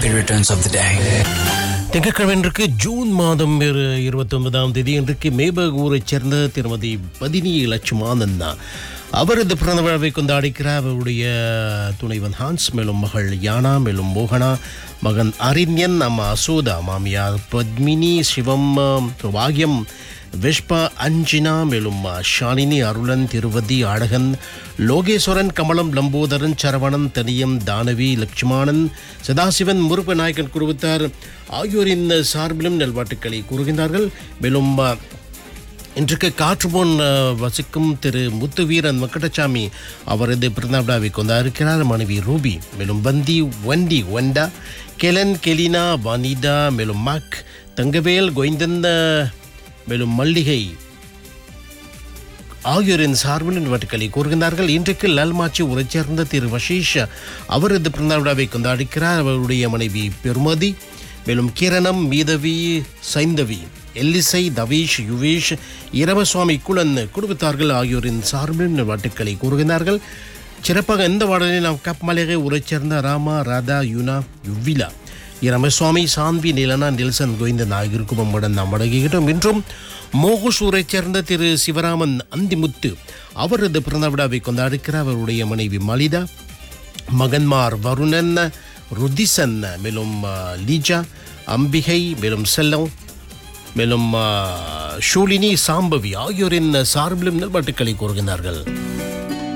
happy returns of the day. திங்கட்கிழமை இன்றைக்கு June மாதம் இருபத்தி ஒன்பதாம் தேதி இன்றைக்கு மேபக் ஊரைச் சேர்ந்த திருமதி பதினி லட்சுமானன் அவரது பிறந்த விழாவை கொண்டாடிக்கிறார் அவருடைய துணைவன் ஹான்ஸ் மேலும் மகள் யானா மேலும் மோகனா மகன் அரிண்யன் அம்மா அசோதா மாமியார் பத்மினி சிவம் வாகியம் விஷ்பா அஞ்சினா மேலும் ஷாலினி அருளன் திருவதி அழகன் லோகேஸ்வரன் கமலம் லம்போதரன் சரவணன் தனியம் தானவி லட்சுமானன் சதாசிவன் முருக நாயக்கன் குருவித்தார் ஆகியோரின் சார்பிலும் நல்வாட்டுக்களை கூறுகின்றார்கள் மேலும் அஹ், இன்றைக்கு காற்றுபோன் அஹ், வசிக்கும் திரு முத்துவீரன் வெங்கடசாமி அவரது பிறந்த விழாவை கொண்டாடிருக்கிறார் மனைவி ரூபி மேலும் வந்தி வண்டி வண்டா கெலன் கெலினா வனிதா மேலும் மாக் தங்கவேல் கோவிந்தன் அஹ், மேலும் மல்லிகை ஆகியோரின் சார்பில் இவற்றுக்களை கூறுகின்றார்கள் இன்றைக்கு லல்மாச்சி உரைச் சேர்ந்த திரு வஷீஷ் அவரது பிறந்த விழாவை கொண்டாடிக்கிறார் அவருடைய மனைவி பெருமதி மேலும் கிரணம் மீதவி சைந்தவி எல்லிசை தவீஷ் யுவேஷ் இரமசுவாமி குலன் குடும்பத்தார்கள் ஆகியோரின் சார்பில் வாட்டுக்களை கூறுகின்றார்கள் சிறப்பாக இந்த வாடலில் நாம் கப் மலையை உரைச் சேர்ந்த ராமா ராதா யுனா யுவிலா இரமசுவாமி சாந்தி நிலனா நெல்சன் கோவிந்தன் ஆகியோருக்கும் நம்முடன் நாம் வழங்குகின்றோம் இன்றும் மோகசூரைச் சேர்ந்த திரு சிவராமன் அந்திமுத்து அவரது பிறந்த விழாவை கொண்டாடுக்கிறார் அவருடைய மனைவி மலிதா மகன்மார் வருணன் ருதிசன் மேலும் ஆ, லீஜா அம்பிகை மேலும் செல்லம் மேலும் ஆ, ஷூலினி சாம்பவி ஆகியோரின் சார்பிலும் நல்பாட்டுக்களை கூறுகின்றார்கள்